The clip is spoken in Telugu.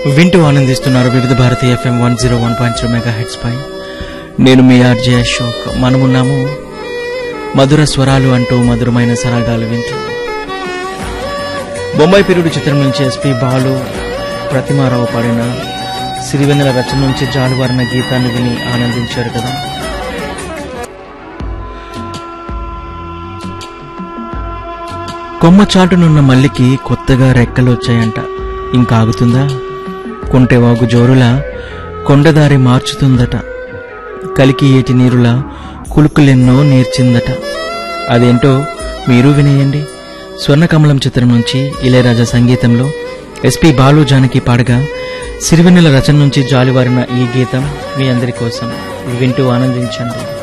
వింటూ ఆనందిస్తున్నారు Vividh Bharati FM one zero one point two megahertz పై నేను మీ ఆర్జే అశోక్ మనమున్నాము మధుర స్వరాలు అంటూ మధురమైన సరాగాలు వింటూ బొంబాయి పీరుడు చిత్రం నుంచి ఎస్పి బాలు ప్రతిమారావు పాడిన సిరివెన్నెల రచన నుంచి జాలువారిన గీతాన్ని విని ఆనందించారు కదా కొమ్మ చాటునున్న మల్లికి కొత్తగా రెక్కలు వచ్చాయంట ఇంకా ఆగుతుందా కొంటెవాగు జోరులా కొండదారి మార్చుతుందట కలికి ఏటి నీరులా కులుకులెన్నో నేర్చిందట అదేంటో మీరు వినేయండి స్వర్ణకమలం చిత్రం నుంచి ఇళయరాజా సంగీతంలో ఎస్పి బాలు జానకి పాడగా సిరివెన్నెల రచన నుంచి జాలివారిన ఈ గీతం మీ అందరి కోసం వింటూ ఆనందించండి